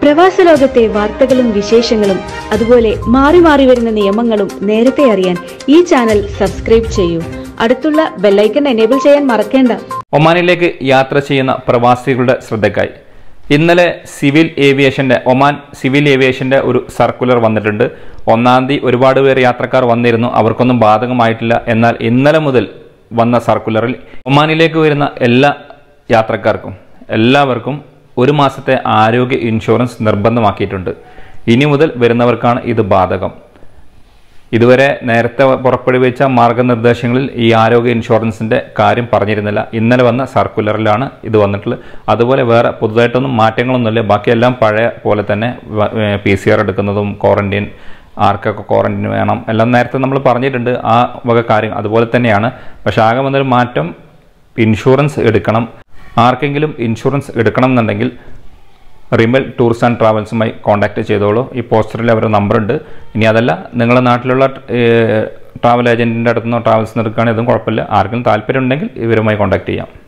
പ്രവാസ ലോകത്തെ വാർത്തകളും വിശേഷങ്ങളും അതുപോലെ മാറി മാറി വരുന്ന നിയമങ്ങളും നേരത്തെ അറിയാൻ ഈ ചാനൽ സബ്സ്ക്രൈബ് ചെയ്യൂ അടുത്തുള്ള ബെല്ലൈക്കൺ എനേബിൾ ചെയ്യാൻ മറക്കേണ്ട ഒമാനിലേക്ക് യാത്ര ചെയ്യുന്ന പ്രവാസികളുടെ ശ്രദ്ധയ്ക്കായി ഇന്നലെ സിവിൽ ഏവിയേഷന്റെ ഒമാൻ സിവിൽ ഏവിയേഷന്റെ ഒരു സർക്കുലർ വന്നിട്ടുണ്ട് ഒന്നാം തീയതി ഒരുപാട് പേർ യാത്രക്കാർ വന്നിരുന്നു അവർക്കൊന്നും ബാധകമായിട്ടില്ല എന്നാൽ ഇന്നലെ മുതൽ വന്ന സർക്കുലറിൽ ഒമാനിലേക്ക് വരുന്ന എല്ലാ യാത്രക്കാർക്കും എല്ലാവർക്കും ഒരു മാസത്തെ ആരോഗ്യ ഇൻഷുറൻസ് നിർബന്ധമാക്കിയിട്ടുണ്ട് ഇനി മുതൽ വരുന്നവർക്കാണ് ഇത് ബാധകം ഇതുവരെ നേരത്തെ പുറപ്പെടുവിച്ച മാർഗനിർദ്ദേശങ്ങളിൽ ഈ ആരോഗ്യ ഇൻഷുറൻസിന്റെ കാര്യം പറഞ്ഞിരുന്നില്ല ഇന്നലെ വന്ന സർക്കുലറിലാണ് ഇത് വന്നിട്ടുള്ളത് അതുപോലെ വേറെ പുതുതായിട്ടൊന്നും മാറ്റങ്ങളൊന്നുമില്ല ബാക്കിയെല്ലാം പഴയ പോലെ തന്നെ പി സി ആർ എടുക്കുന്നതും ക്വാറന്റൈൻ ആർക്കൊക്കെ ക്വാറന്റൈൻ വേണം എല്ലാം നേരത്തെ നമ്മൾ പറഞ്ഞിട്ടുണ്ട് ആ വക കാര്യം അതുപോലെ തന്നെയാണ് പക്ഷെ ആകെ വന്നൊരു മാറ്റം ഇൻഷുറൻസ് എടുക്കണം ആർക്കെങ്കിലും ഇൻഷുറൻസ് എടുക്കണം എന്നുണ്ടെങ്കിൽ റിമൽ ടൂർസ് ആൻഡ് ട്രാവൽസുമായി കോൺടാക്ട് ചെയ്തോളൂ ഈ പോസ്റ്ററിൽ അവരുടെ നമ്പറുണ്ട് ഇനി അതല്ല നിങ്ങളുടെ നാട്ടിലുള്ള ട്രാവൽ ഏജൻറ്റിൻ്റെ അടുത്തുനിന്നോ ട്രാവൽസിൽ നിന്ന് എടുക്കുകയാണെങ്കിൽ അതും കുഴപ്പമില്ല ആർക്കും താല്പര്യം ഉണ്ടെങ്കിൽ ഇവരുമായി കോൺടാക്ട് ചെയ്യാം